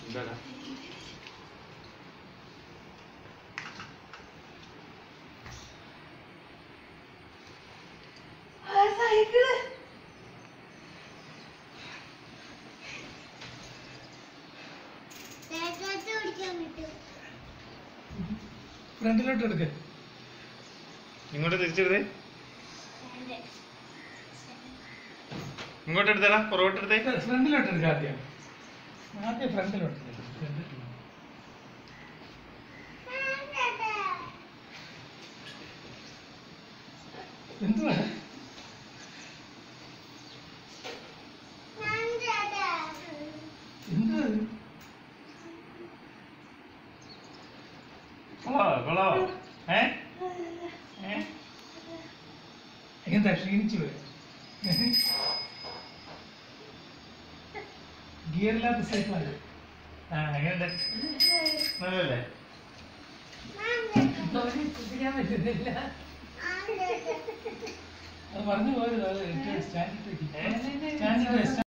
എന്താടാ ഫ്രണ്ടിലോട്ട് എടുക്ക് ഇങ്ങോട്ട് തിരിച്ചെടുത്തേ ഇങ്ങോട്ട് എടുത്തേടാ പുറകോട്ട് എടുത്തേ ഫ്രണ്ടിലോട്ട് എടുക്കുക ആദ്യം ആദ്യം ഫ്രണ്ടിലോട്ട് എടുക്ക്. ഫ്രണ്ടിലോട്ട്. എന്തുവാ എന്തുവാ ഇത്? കൊള്ളാവോ കൊള്ളാവോ ഏ ഏ എന്താ ക്ഷീണിച്ചു പോയി ഗിയറില്ലാത്ത സൈക്കിളാണ് ആ എങ്ങനെയുണ്ട് നല്ലല്ലേ കുടിക്കാൻ പറ്റുന്നില്ല അത് പറഞ്ഞു പോയത് അത് സ്റ്റാൻഡിട്ട് സ്റ്റാൻഡിട്ട്